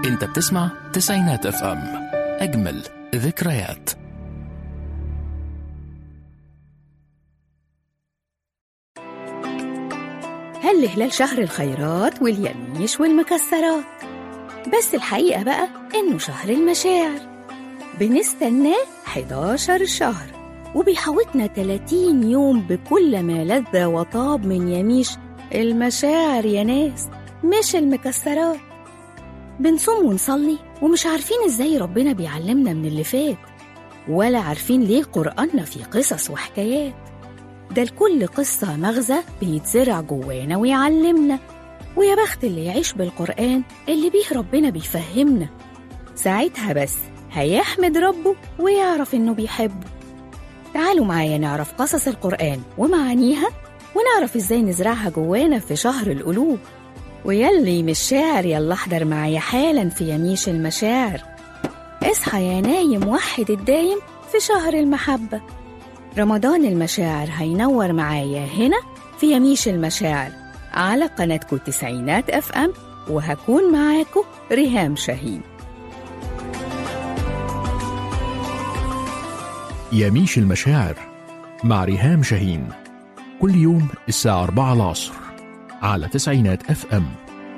انت بتسمع تسعينات اف ام اجمل ذكريات هل هلال شهر الخيرات واليميش والمكسرات بس الحقيقة بقى إنه شهر المشاعر بنستناه 11 شهر وبيحوطنا 30 يوم بكل ما لذ وطاب من يميش المشاعر يا ناس مش المكسرات بنصوم ونصلي ومش عارفين ازاي ربنا بيعلمنا من اللي فات ولا عارفين ليه قرآننا فيه قصص وحكايات ده لكل قصة مغزى بيتزرع جوانا ويعلمنا ويا بخت اللي يعيش بالقرآن اللي بيه ربنا بيفهمنا ساعتها بس هيحمد ربه ويعرف إنه بيحبه تعالوا معايا نعرف قصص القرآن ومعانيها ونعرف إزاي نزرعها جوانا في شهر القلوب ويلي مش شاعر يلا احضر معايا حالا في يميش المشاعر اصحى يا نايم وحد الدايم في شهر المحبة رمضان المشاعر هينور معايا هنا في يميش المشاعر على قناتكم تسعينات اف ام وهكون معاكم ريهام شاهين يميش المشاعر مع ريهام شاهين كل يوم الساعة 4 العصر على تسعينات اف ام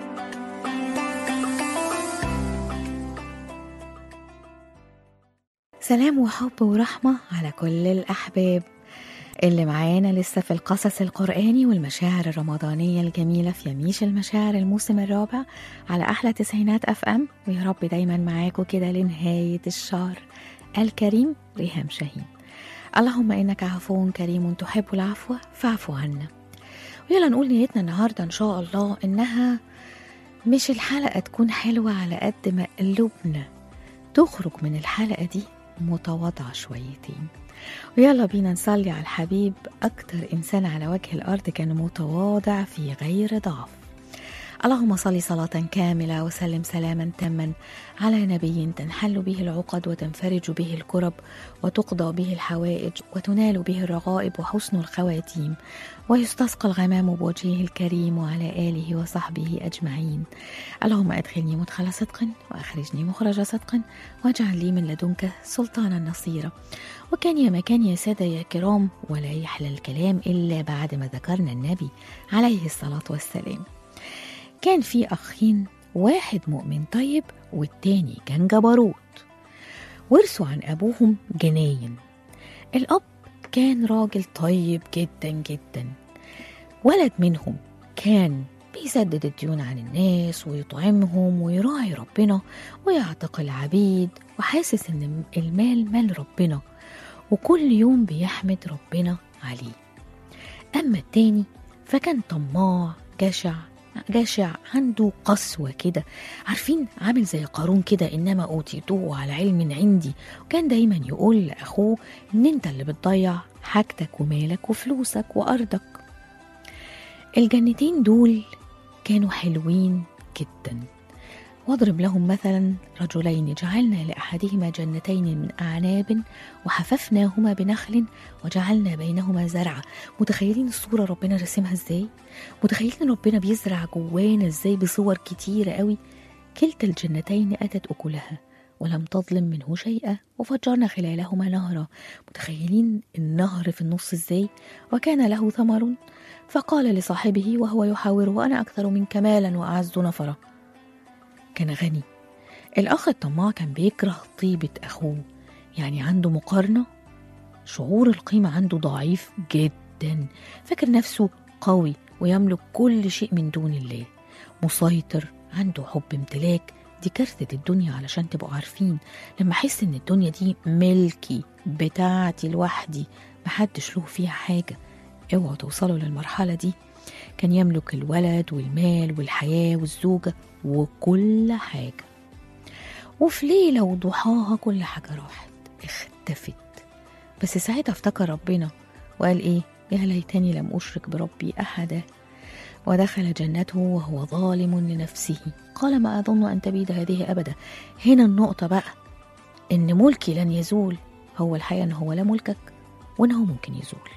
سلام وحب ورحمة على كل الأحباب اللي معانا لسه في القصص القرآني والمشاعر الرمضانية الجميلة في يميش المشاعر الموسم الرابع على أحلى تسعينات أف أم ويا رب دايما معاكم كده لنهاية الشهر الكريم ريهام شاهين اللهم إنك عفو كريم تحب العفو فاعف عنا ويلا نقول نيتنا النهاردة إن شاء الله إنها مش الحلقة تكون حلوة على قد ما قلوبنا تخرج من الحلقة دي متواضعة شويتين ويلا بينا نصلي على الحبيب أكتر إنسان على وجه الأرض كان متواضع في غير ضعف اللهم صل صلاة كاملة وسلم سلاما تاما على نبي تنحل به العقد وتنفرج به الكرب وتقضى به الحوائج وتنال به الرغائب وحسن الخواتيم ويستسقى الغمام بوجهه الكريم وعلى آله وصحبه أجمعين اللهم أدخلني مدخل صدق وأخرجني مخرج صدق واجعل لي من لدنك سلطانا نصيرا وكان يا مكان يا سادة يا كرام ولا يحلى الكلام إلا بعد ما ذكرنا النبي عليه الصلاة والسلام كان في أخين واحد مؤمن طيب والتاني كان جبروت ورثوا عن أبوهم جناين الأب كان راجل طيب جدا جدا ولد منهم كان بيسدد الديون عن الناس ويطعمهم ويراعي ربنا ويعتق العبيد وحاسس ان المال مال ربنا وكل يوم بيحمد ربنا عليه اما التاني فكان طماع جشع جشع عنده قسوة كده عارفين عامل زي قارون كده إنما أوتيتوه على علم عندي وكان دايما يقول لأخوه إن أنت اللي بتضيع حاجتك ومالك وفلوسك وأرضك الجنتين دول كانوا حلوين جدا واضرب لهم مثلا رجلين جعلنا لأحدهما جنتين من أعناب وحففناهما بنخل وجعلنا بينهما زرعا متخيلين الصورة ربنا رسمها ازاي متخيلين ربنا بيزرع جوانا ازاي بصور كتيرة قوي كلتا الجنتين أتت أكلها ولم تظلم منه شيئا وفجرنا خلالهما نهرا متخيلين النهر في النص ازاي وكان له ثمر فقال لصاحبه وهو يحاوره أنا أكثر منك مالا وأعز نفرا كان غني الأخ الطماع كان بيكره طيبة أخوه يعني عنده مقارنة شعور القيمة عنده ضعيف جدا فاكر نفسه قوي ويملك كل شيء من دون الله مسيطر عنده حب امتلاك دي كارثة الدنيا علشان تبقوا عارفين لما أحس إن الدنيا دي ملكي بتاعتي لوحدي محدش له فيها حاجة اوعوا توصلوا للمرحلة دي كان يملك الولد والمال والحياة والزوجة وكل حاجة وفي ليلة وضحاها كل حاجة راحت اختفت بس ساعتها افتكر ربنا وقال ايه يا ليتني لم أشرك بربي أحدا ودخل جنته وهو ظالم لنفسه قال ما أظن أن تبيد هذه أبدا هنا النقطة بقى إن ملكي لن يزول هو الحقيقة إن هو لا ملكك وإنه ممكن يزول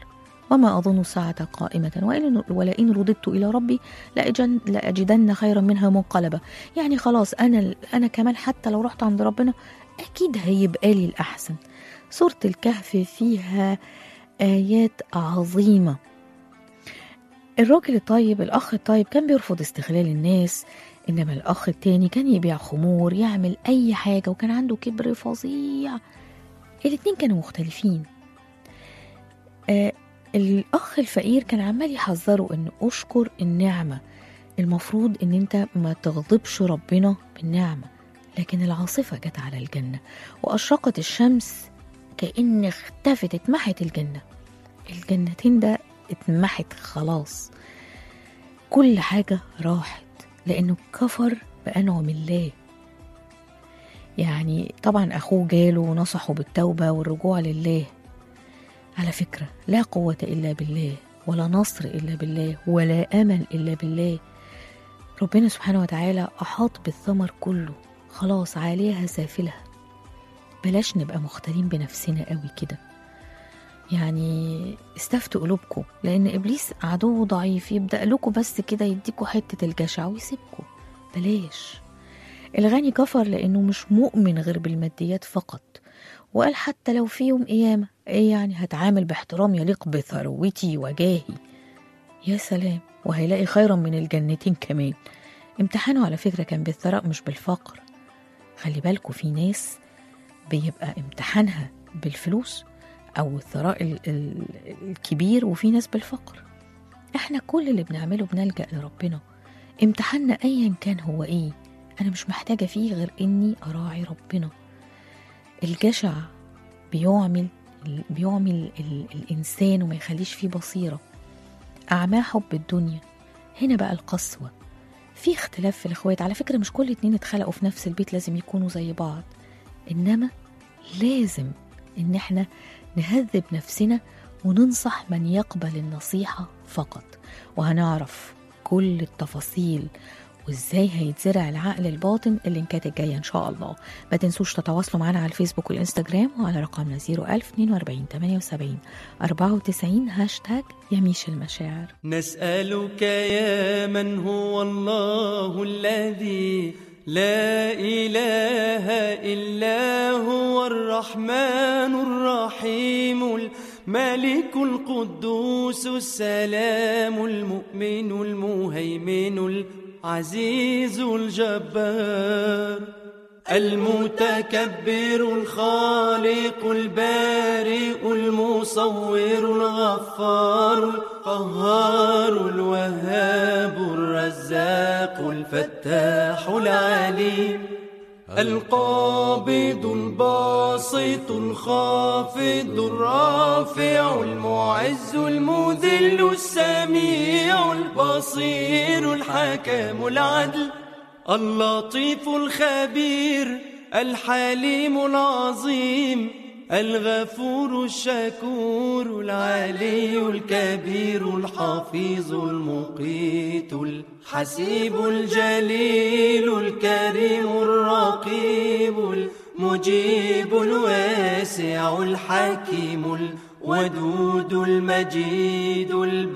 وما أظن الساعة قائمة وإن ولئن رددت إلى ربي لأجن لأجدن خيرا منها منقلبا يعني خلاص أنا أنا كمان حتى لو رحت عند ربنا أكيد هيبقى لي الأحسن سورة الكهف فيها آيات عظيمة الراجل الطيب الأخ الطيب كان بيرفض استغلال الناس إنما الأخ التاني كان يبيع خمور يعمل أي حاجة وكان عنده كبر فظيع الاتنين كانوا مختلفين آه الأخ الفقير كان عمال يحذره إن أشكر النعمة المفروض إن أنت ما تغضبش ربنا بالنعمة لكن العاصفة جت على الجنة وأشرقت الشمس كأن اختفت اتمحت الجنة الجنتين ده اتمحت خلاص كل حاجة راحت لأنه كفر بأنعم الله يعني طبعا أخوه جاله ونصحه بالتوبة والرجوع لله على فكرة لا قوة إلا بالله ولا نصر إلا بالله ولا أمل إلا بالله ربنا سبحانه وتعالى أحاط بالثمر كله خلاص عليها سافلها بلاش نبقى مختارين بنفسنا قوي كده يعني استفتوا قلوبكم لأن إبليس عدو ضعيف يبدأ لكم بس كده يديكوا حتة الجشع ويسيبكم بلاش الغني كفر لأنه مش مؤمن غير بالماديات فقط وقال حتى لو في يوم قيامة إيه يعني هتعامل باحترام يليق بثروتي وجاهي يا سلام وهيلاقي خيرا من الجنتين كمان امتحانه على فكرة كان بالثراء مش بالفقر خلي بالكوا في ناس بيبقى امتحانها بالفلوس أو الثراء ال- ال- الكبير وفي ناس بالفقر احنا كل اللي بنعمله بنلجأ لربنا امتحاننا أيا كان هو ايه أنا مش محتاجة فيه غير إني أراعي ربنا الجشع بيعمل بيعمل ال- الإنسان وما يخليش فيه بصيرة أعماه حب الدنيا هنا بقى القسوة في اختلاف في الإخوات على فكرة مش كل اتنين اتخلقوا في نفس البيت لازم يكونوا زي بعض إنما لازم إن احنا نهذب نفسنا وننصح من يقبل النصيحة فقط وهنعرف كل التفاصيل وازاي هيتزرع العقل الباطن اللينكات الجايه ان شاء الله ما تنسوش تتواصلوا معنا على الفيسبوك والانستجرام وعلى رقمنا 01042 78 94 هاشتاج يميش المشاعر نسألك يا من هو الله الذي لا إله إلا هو الرحمن الرحيم الملك القدوس السلام المؤمن المهيمن العزيز الجبار المتكبر الخالق البارئ المصور الغفار القهار الوهاب الرزاق الفتاح العليم القابض الباسط الخافض الرافع المعز المذل السميع البصير الحكم العدل اللطيف الخبير الحليم العظيم الغفور الشكور العلي الكبير الحفيظ المقيت الحسيب الجليل الكريم الرقيب المجيب الواسع الحكيم الودود المجيد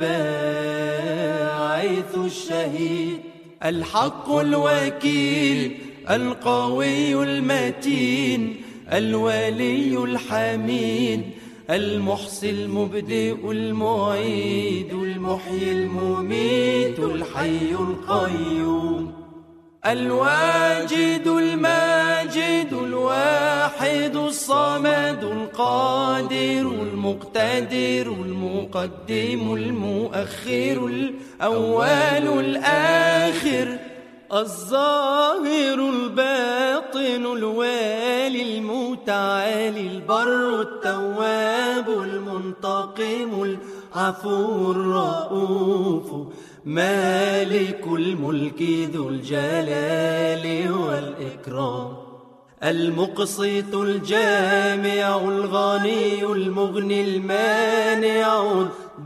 الباعث الشهيد الحق الوكيل القوي المتين الولي الحميد المحصي المبدئ المعيد المحيي المميت الحي القيوم الواجد الماجد الواحد الصمد القادر المقتدر المقدم المؤخر الأول الآخر الظاهر الباطن الوالي المتعالي البر التواب المنتقم العفو الرؤوف مالك الملك ذو الجلال والإكرام المقسط الجامع الغني المغني المانع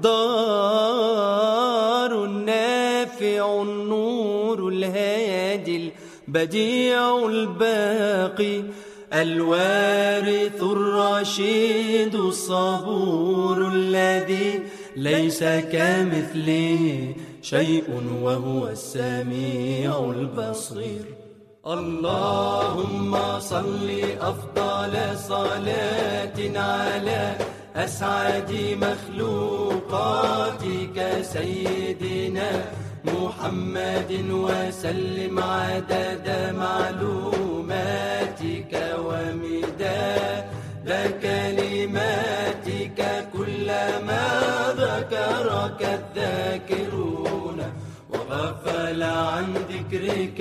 الضار النافع النور الهادي البديع الباقي الوارث الرشيد الصبور الذي ليس كمثله شيء وهو السميع البصير اللهم صل أفضل صلاة على أسعد مخلوقاتك سيدنا محمد وسلم عدد معلوماتك ومداد كلماتك كلما ذكرك الذاكرون وغفل عن ذكرك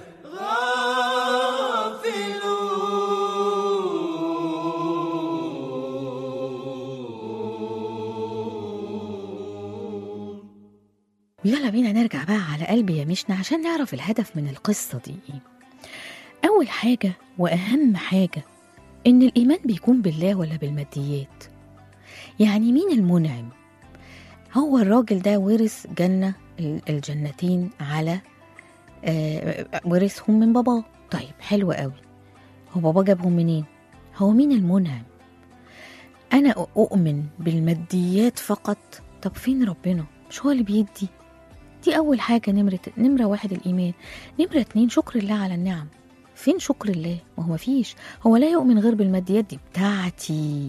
الغافلون يلا بينا نرجع بقى على قلبي يا مشنا عشان نعرف الهدف من القصة دي ايه أول حاجة وأهم حاجة إن الإيمان بيكون بالله ولا بالماديات يعني مين المنعم هو الراجل ده ورث جنة ال- الجنتين على آه، ورثهم من باباه طيب حلو قوي هو بابا جابهم منين هو مين المنعم أنا أ- أؤمن بالماديات فقط طب فين ربنا مش هو اللي بيدي دي أول حاجة نمرة نمرة واحد الإيمان نمرة اتنين شكر الله على النعم فين شكر الله ما هو مفيش هو لا يؤمن غير بالماديات دي بتاعتي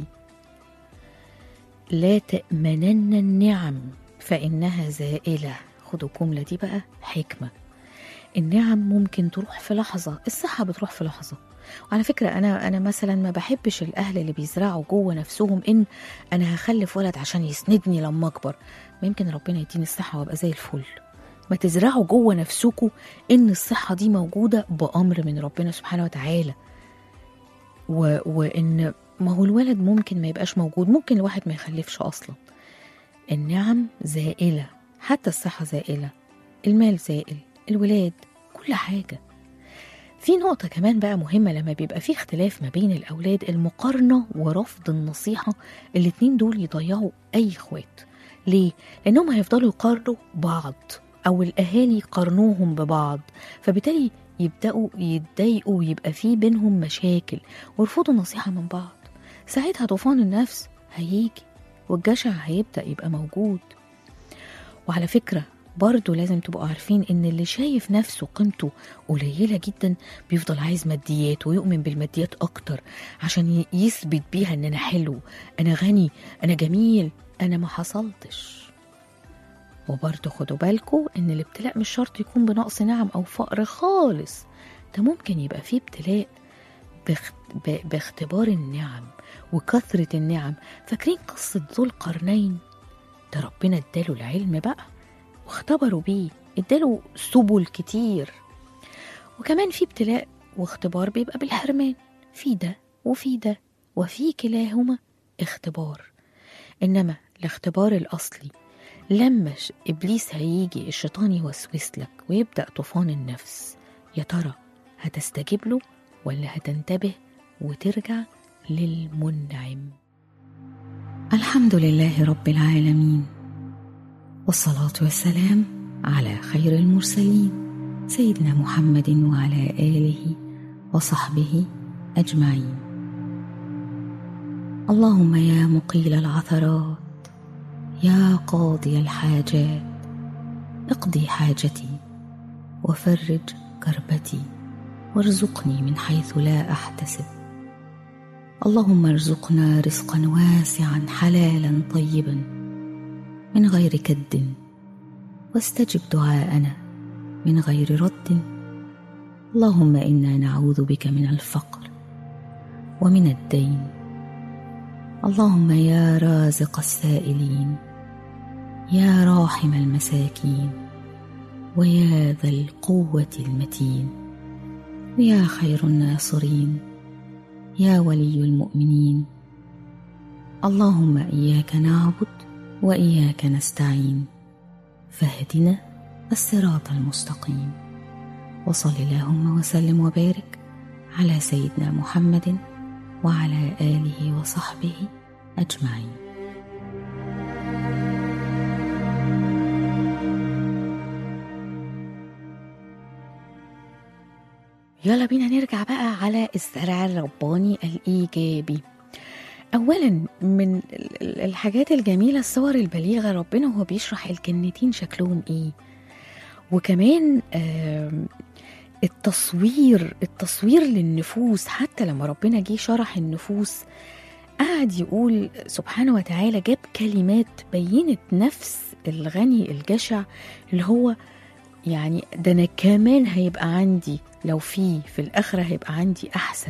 لا تأمنن النعم فإنها زائلة خدوا الجملة دي بقى حكمة النعم ممكن تروح في لحظة الصحة بتروح في لحظة وعلى فكرة أنا أنا مثلا ما بحبش الأهل اللي بيزرعوا جوه نفسهم إن أنا هخلف ولد عشان يسندني لما أكبر ما يمكن ربنا يديني الصحة وأبقى زي الفل ما تزرعوا جوه نفسكم إن الصحة دي موجودة بأمر من ربنا سبحانه وتعالى و... وإن ما هو الولد ممكن ما يبقاش موجود ممكن الواحد ما يخلفش أصلا النعم زائلة حتى الصحة زائلة المال زائل الولاد كل حاجة في نقطة كمان بقى مهمة لما بيبقى في اختلاف ما بين الأولاد المقارنة ورفض النصيحة الاتنين دول يضيعوا أي اخوات ليه؟ لأنهم هيفضلوا يقارنوا بعض أو الأهالي يقارنوهم ببعض فبالتالي يبدأوا يتضايقوا ويبقى في بينهم مشاكل ويرفضوا النصيحة من بعض ساعتها طوفان النفس هيجي والجشع هيبدأ يبقى موجود وعلى فكرة برضه لازم تبقوا عارفين ان اللي شايف نفسه قيمته قليلة جدا بيفضل عايز ماديات ويؤمن بالماديات اكتر عشان ي- يثبت بيها ان انا حلو انا غني انا جميل انا ما حصلتش وبرضه خدوا بالكم ان الابتلاء مش شرط يكون بنقص نعم او فقر خالص ده ممكن يبقى فيه ابتلاء باخت... ب... باختبار النعم وكثرة النعم فاكرين قصة ذو القرنين ده ربنا اداله العلم بقى واختبروا بيه اداله سبل كتير وكمان في ابتلاء واختبار بيبقى بالحرمان في ده وفي ده وفي كلاهما اختبار انما الاختبار الاصلي لما ش- ابليس هيجي الشيطان يوسوس لك ويبدا طوفان النفس يا ترى هتستجيب له ولا هتنتبه وترجع للمنعم الحمد لله رب العالمين والصلاة والسلام على خير المرسلين سيدنا محمد وعلى آله وصحبه أجمعين اللهم يا مقيل العثرات يا قاضي الحاجات اقضي حاجتي وفرج كربتي وارزقني من حيث لا احتسب اللهم ارزقنا رزقا واسعا حلالا طيبا من غير كد واستجب دعاءنا من غير رد اللهم انا نعوذ بك من الفقر ومن الدين اللهم يا رازق السائلين يا راحم المساكين ويا ذا القوه المتين ويا خير الناصرين يا ولي المؤمنين اللهم اياك نعبد واياك نستعين فاهدنا الصراط المستقيم وصل اللهم وسلم وبارك على سيدنا محمد وعلى اله وصحبه اجمعين يلا بينا نرجع بقى على الزرع الرباني الإيجابي اولا من ال- ال- الحاجات الجميله الصور البليغه ربنا وهو بيشرح الجنتين شكلهم ايه وكمان آم، التصوير التصوير للنفوس حتى لما ربنا جه شرح النفوس قعد يقول سبحانه وتعالى جاب كلمات بينت نفس الغني الجشع اللي هو يعني ده انا كمان هيبقى عندي لو في في الاخره هيبقى عندي احسن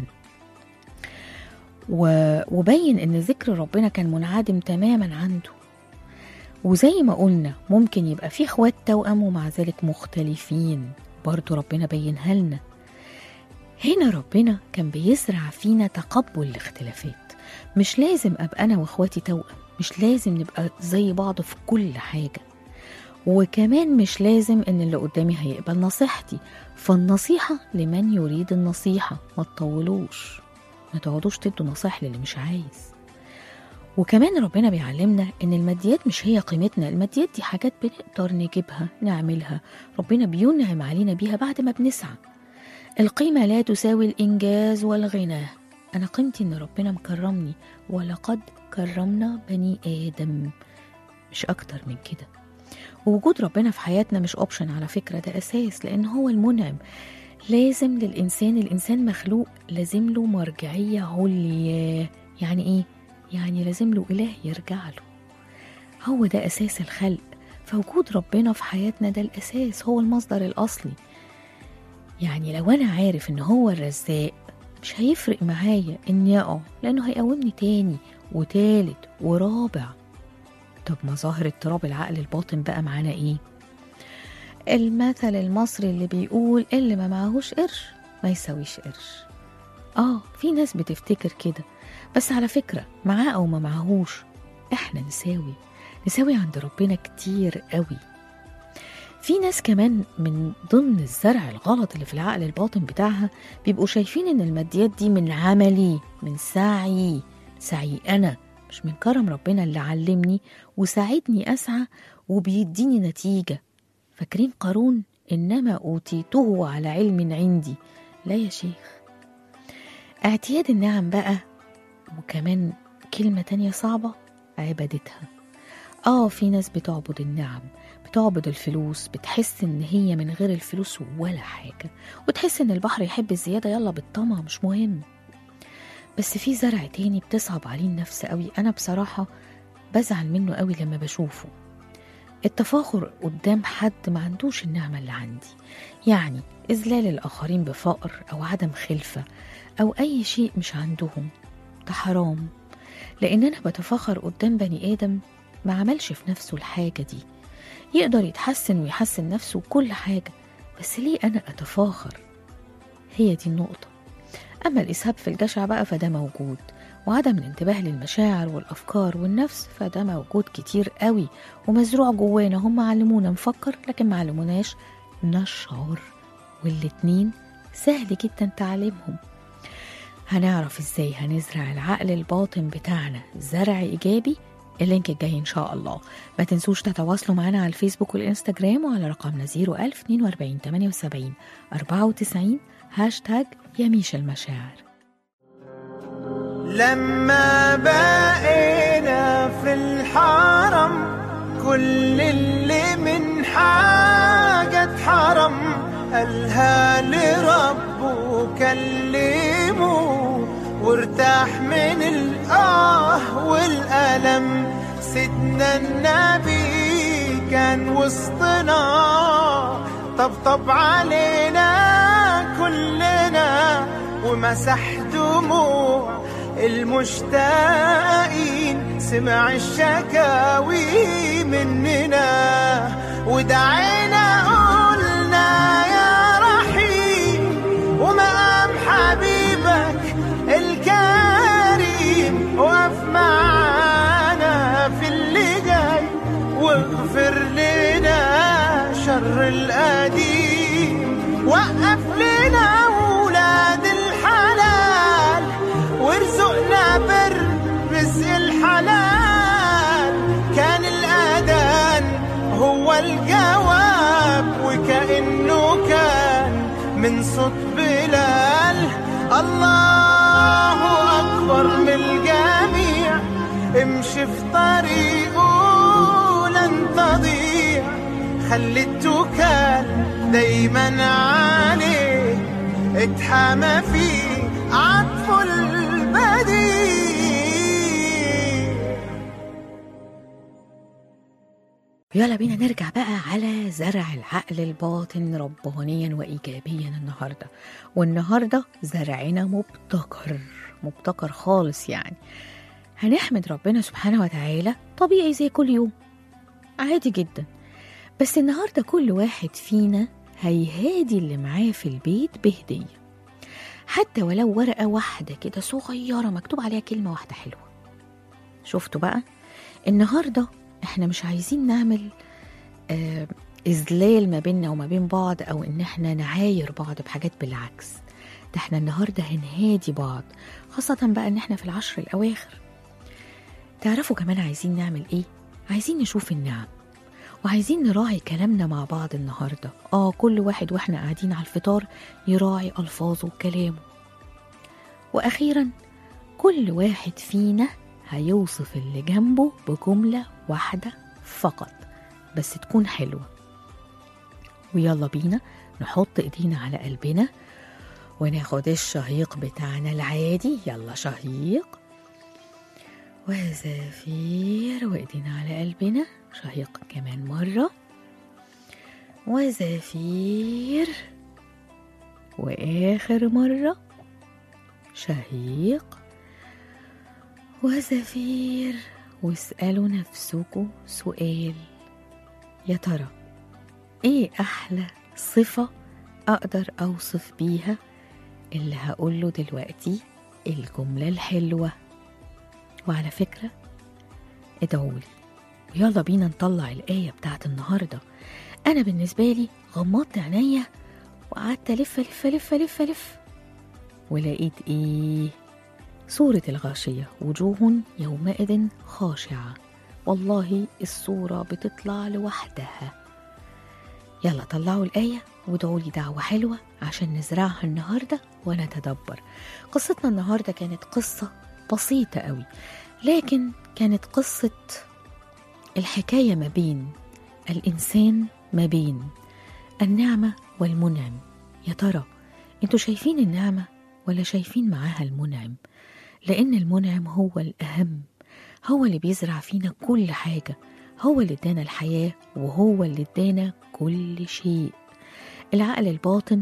و- وبين ان ذكر ربنا كان منعدم تماما عنده وزي ما قلنا ممكن يبقى في اخوات توأم ومع ذلك مختلفين برضو ربنا بينها لنا هنا ربنا كان بيزرع فينا تقبل الاختلافات مش لازم ابقى انا واخواتي توأم مش لازم نبقى زي بعض في كل حاجه وكمان مش لازم ان اللي قدامي هيقبل نصيحتي فالنصيحه لمن يريد النصيحه ما تطولوش ما تقعدوش تدوا نصايح للي مش عايز وكمان ربنا بيعلمنا ان الماديات مش هي قيمتنا الماديات دي حاجات بنقدر نجيبها نعملها ربنا بينعم علينا بيها بعد ما بنسعى القيمة لا تساوي الإنجاز والغنى أنا قيمتي إن ربنا مكرمني ولقد كرمنا بني آدم مش أكتر من كده ووجود ربنا في حياتنا مش أوبشن على فكرة ده أساس لأن هو المنعم لازم للإنسان الإنسان مخلوق لازم له مرجعية عليا يعني إيه؟ يعني لازم له إله يرجع له هو ده أساس الخلق فوجود ربنا في حياتنا ده الأساس هو المصدر الأصلي يعني لو أنا عارف إن هو الرزاق مش هيفرق معايا إني أقع لأنه هيقومني تاني وتالت ورابع طب مظاهر اضطراب العقل الباطن بقى معانا إيه؟ المثل المصري اللي بيقول اللي ما معهوش قرش ما يساويش قرش اه في ناس بتفتكر كده بس على فكرة معاه أو ما معهوش احنا نساوي نساوي عند ربنا كتير قوي في ناس كمان من ضمن الزرع الغلط اللي في العقل الباطن بتاعها بيبقوا شايفين ان الماديات دي من عملي من سعي سعي انا مش من كرم ربنا اللي علمني وساعدني اسعى وبيديني نتيجه فاكرين قارون انما اوتيته على علم عندي لا يا شيخ اعتياد النعم بقى وكمان كلمه تانية صعبه عبادتها اه في ناس بتعبد النعم بتعبد الفلوس بتحس ان هي من غير الفلوس ولا حاجة وتحس ان البحر يحب الزيادة يلا بالطمع مش مهم بس في زرع تاني بتصعب عليه النفس قوي انا بصراحة بزعل منه قوي لما بشوفه التفاخر قدام حد ما عندوش النعمة اللي عندي يعني إذلال الآخرين بفقر أو عدم خلفة أو أي شيء مش عندهم ده حرام لأن أنا بتفاخر قدام بني آدم ما عملش في نفسه الحاجة دي يقدر يتحسن ويحسن نفسه وكل حاجة بس ليه أنا أتفاخر هي دي النقطة أما الإسهاب في الجشع بقى فده موجود وعدم الانتباه للمشاعر والأفكار والنفس فده موجود كتير قوي ومزروع جوانا هم علمونا نفكر لكن ما علموناش نشعر والاتنين سهل جدا تعليمهم هنعرف ازاي هنزرع العقل الباطن بتاعنا زرع ايجابي اللينك الجاي ان شاء الله ما تنسوش تتواصلوا معنا على الفيسبوك والانستجرام وعلى رقمنا 01042 78 94 هاشتاج يميش المشاعر لما بقينا في الحرم كل اللي من حاجة اتحرم قالها لربه كلمه وارتاح من الآه والألم سيدنا النبي كان وسطنا طبطب علينا كلنا ومسح دموع المشتاقين سمع الشكاوي مننا ودعينا قلنا يا رحيم ومقام حبيبك الكريم وقف معانا في اللي جاي واغفر لنا شر القديم وقف لنا ولاد الحلال وارزقنا بر رزق الحلال كان الأذان هو الجواب وكأنه كان من صوت بلال الله أكبر من الجميع امشي في طريقه لن تضيع خلي التوكال دايما عليه اتحامى فيه عطفه البديع يلا بينا نرجع بقى على زرع العقل الباطن ربانيا وإيجابيا النهاردة والنهاردة زرعنا مبتكر مبتكر خالص يعني هنحمد ربنا سبحانه وتعالى طبيعي زي كل يوم عادي جدا بس النهاردة كل واحد فينا هيهادي اللي معاه في البيت بهدية حتى ولو ورقة واحدة كده صغيرة مكتوب عليها كلمة واحدة حلوة شفتوا بقى النهاردة احنا مش عايزين نعمل آه إذلال ما بيننا وما بين بعض أو إن احنا نعاير بعض بحاجات بالعكس ده احنا النهاردة هنهادي بعض خاصة بقى إن احنا في العشر الأواخر تعرفوا كمان عايزين نعمل إيه؟ عايزين نشوف النعم وعايزين نراعي كلامنا مع بعض النهاردة آه كل واحد وإحنا قاعدين على الفطار يراعي ألفاظه وكلامه وأخيرا كل واحد فينا هيوصف اللي جنبه بجملة واحدة فقط بس تكون حلوة ويلا بينا نحط ايدينا على قلبنا وناخد الشهيق بتاعنا العادي يلا شهيق وزفير وايدينا على قلبنا شهيق كمان مرة وزفير وآخر مرة شهيق وزفير واسألوا نفسكم سؤال يا ترى ايه أحلى صفة أقدر أوصف بيها اللي هقوله دلوقتي الجملة الحلوة وعلى فكرة ادعولي ويلا بينا نطلع الآية بتاعت النهاردة أنا بالنسبة لي غمضت عينيا وقعدت ألف ألف ألف ألف ألف ولقيت إيه سورة الغاشية وجوه يومئذ خاشعة والله الصورة بتطلع لوحدها يلا طلعوا الآية وادعوا لي دعوة حلوة عشان نزرعها النهاردة ونتدبر قصتنا النهاردة كانت قصة بسيطة قوي لكن كانت قصة الحكاية ما بين الإنسان ما بين النعمة والمنعم يا ترى انتوا شايفين النعمة ولا شايفين معاها المنعم لأن المنعم هو الأهم هو اللي بيزرع فينا كل حاجة هو اللي ادانا الحياة وهو اللي ادانا كل شيء العقل الباطن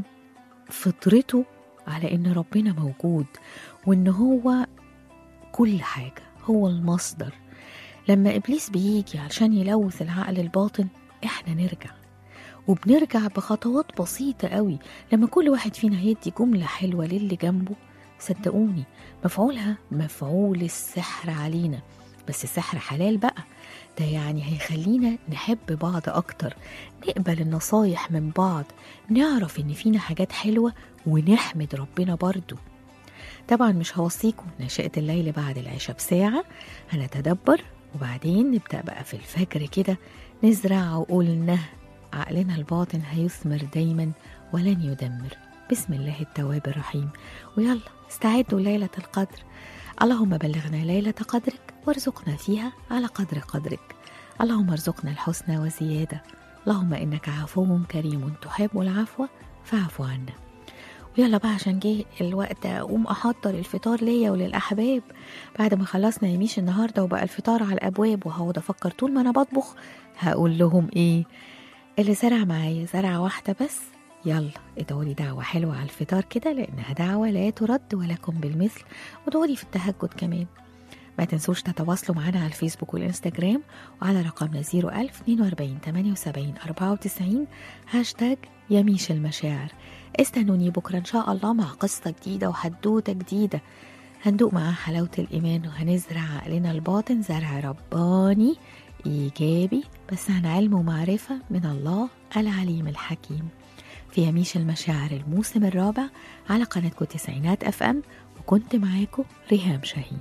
فطرته على إن ربنا موجود وإن هو كل حاجة هو المصدر لما إبليس بيجي علشان يلوث العقل الباطن إحنا نرجع وبنرجع بخطوات بسيطة قوي لما كل واحد فينا هيدي جملة حلوة للي جنبه صدقوني مفعولها مفعول السحر علينا بس السحر حلال بقى ده يعني هيخلينا نحب بعض أكتر نقبل النصايح من بعض نعرف إن فينا حاجات حلوة ونحمد ربنا برضو طبعا مش هوصيكم نشأة الليل بعد العشاء بساعة هنتدبر وبعدين نبدأ بقى في الفجر كده نزرع عقولنا عقلنا الباطن هيثمر دايما ولن يدمر بسم الله التواب الرحيم ويلا استعدوا ليلة القدر اللهم بلغنا ليلة قدرك وارزقنا فيها على قدر قدرك اللهم ارزقنا الحسنى وزيادة اللهم إنك عفو كريم تحب العفو فاعف عنا ويلا بقى عشان جه الوقت اقوم احضر الفطار ليا وللاحباب بعد ما خلصنا يميش النهارده وبقى الفطار على الابواب وهقعد افكر طول ما انا بطبخ هقول لهم ايه اللي زرع معايا زرعه واحده بس يلا ادعوا لي دعوه حلوه على الفطار كده لانها دعوه لا ترد ولكم بالمثل وادعوا لي في التهجد كمان ما تنسوش تتواصلوا معنا على الفيسبوك والانستجرام وعلى رقمنا 01000 42 78 94 هاشتاج يميش المشاعر استنوني بكرة إن شاء الله مع قصة جديدة وحدوتة جديدة هندوق معاها حلاوة الإيمان وهنزرع عقلنا الباطن زرع رباني إيجابي بس عن علم ومعرفة من الله العليم الحكيم في يميش المشاعر الموسم الرابع على قناتكم تسعينات أف أم وكنت معاكم ريهام شاهين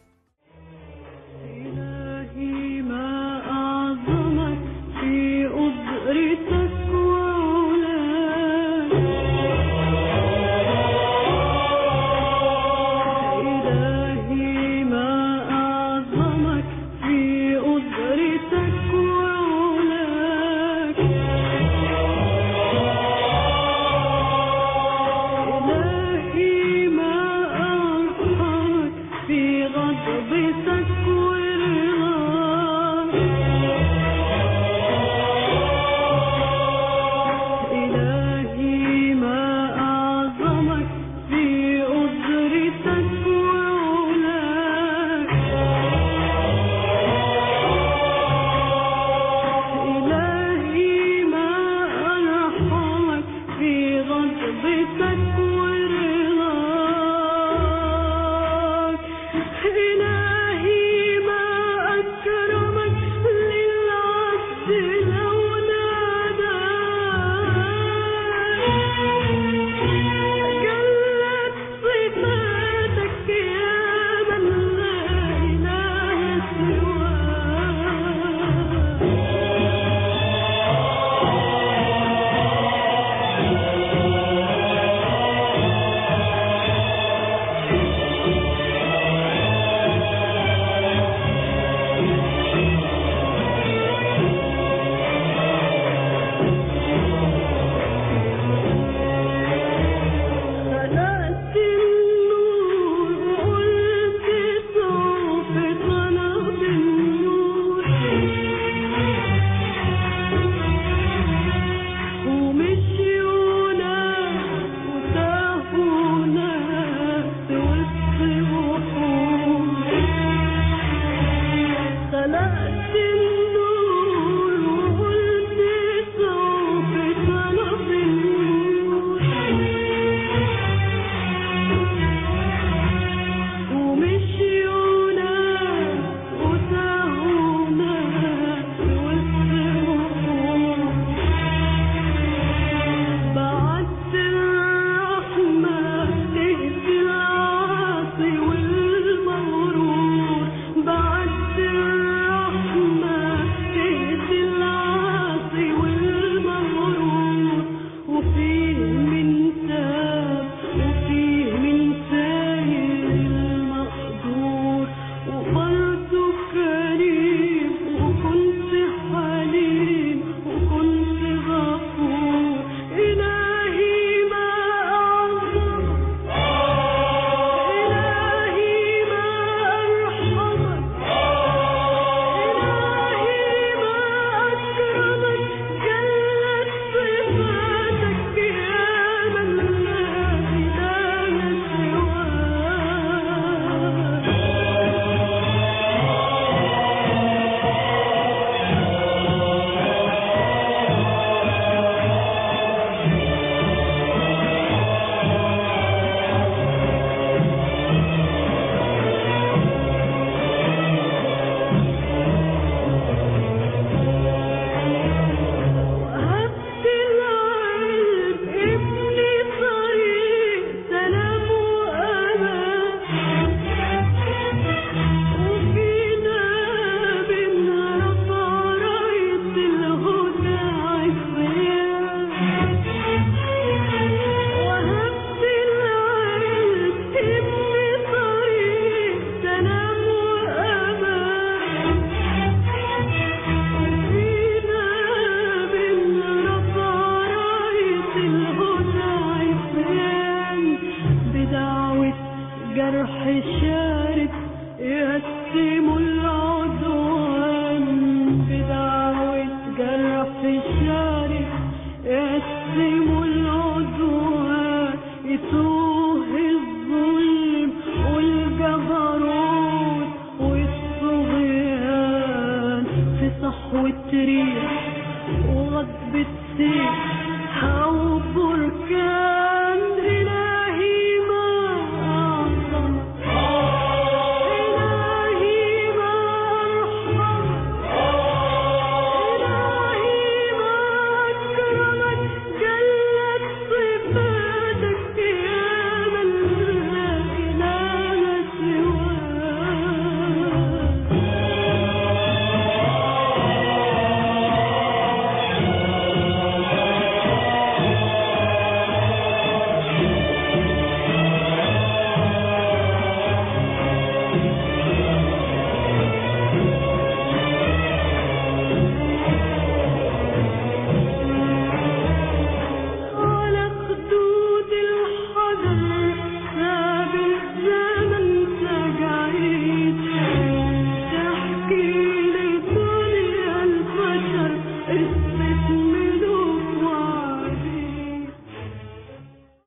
إلهي ما أعظمك في قدرتك وعلاك إلهي ما أعظمك غضبتك